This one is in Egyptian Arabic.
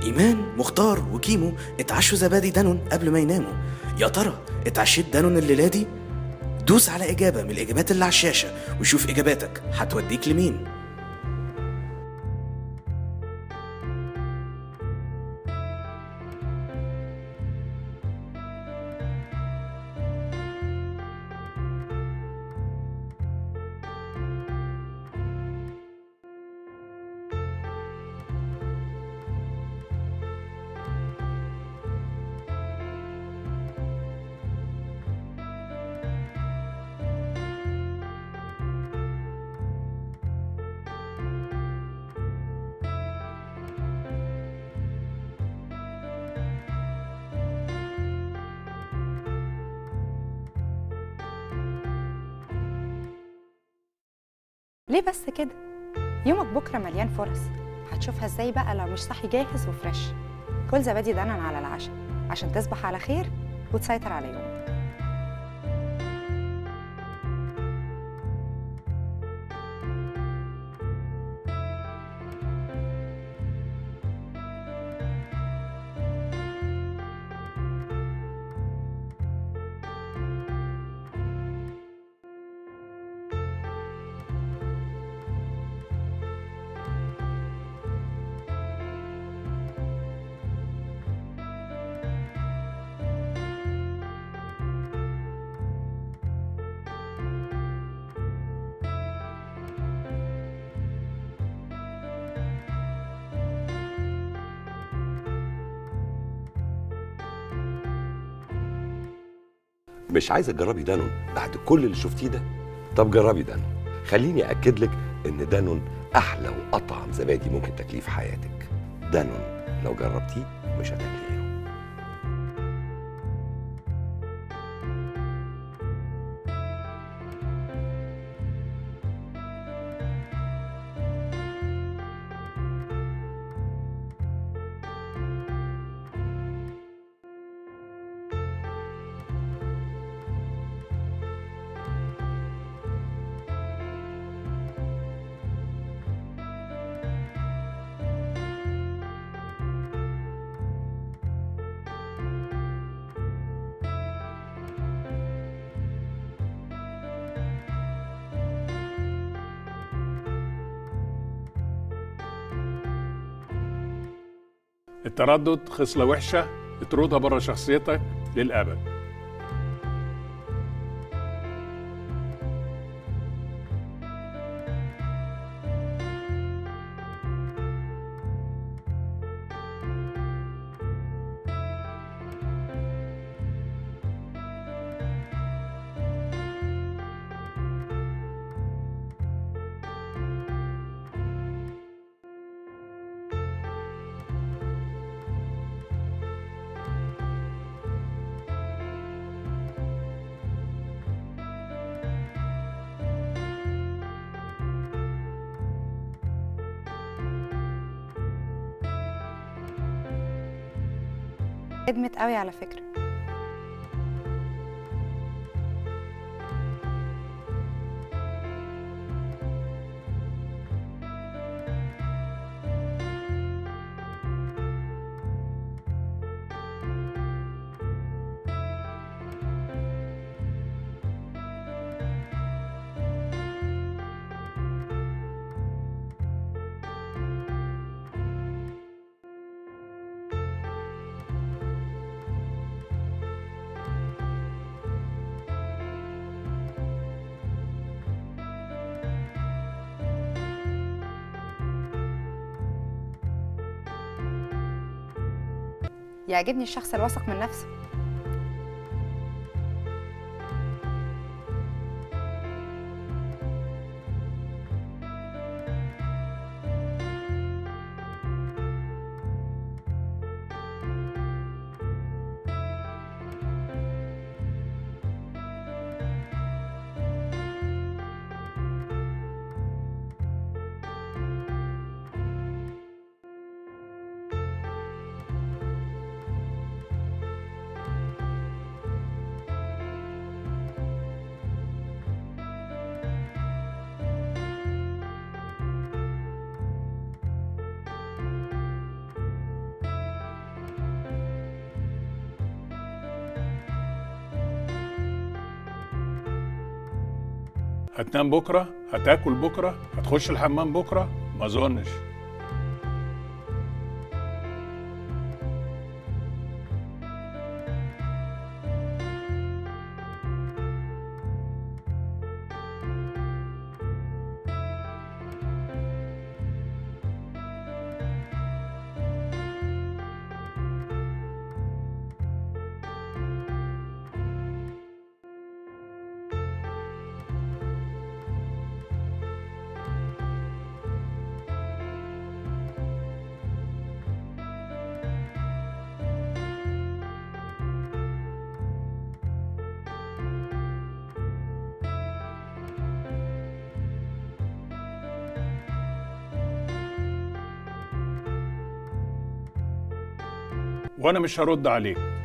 إيمان مختار وكيمو اتعشوا زبادي دانون قبل ما يناموا يا ترى اتعشيت دانون الليلة دي؟ دوس على إجابة من الإجابات اللي على الشاشة وشوف إجاباتك هتوديك لمين ليه بس كده يومك بكره مليان فرص هتشوفها ازاي بقى لو مش صاحي جاهز وفريش كل زبادي دنن على العشاء عشان تصبح على خير وتسيطر على يومك مش عايزه تجربي دانون بعد كل اللي شفتيه ده طب جربي دانون خليني اكد لك ان دانون احلى واطعم زبادي ممكن تاكليه في حياتك دانون لو جربتيه مش هتاكلي غيره التردد خصلة وحشة اطردها بره شخصيتك للأبد خدمت قوي على فكره يعجبني الشخص الواثق من نفسه هتنام بكره هتاكل بكره هتخش الحمام بكره ما اظنش وانا مش هرد عليك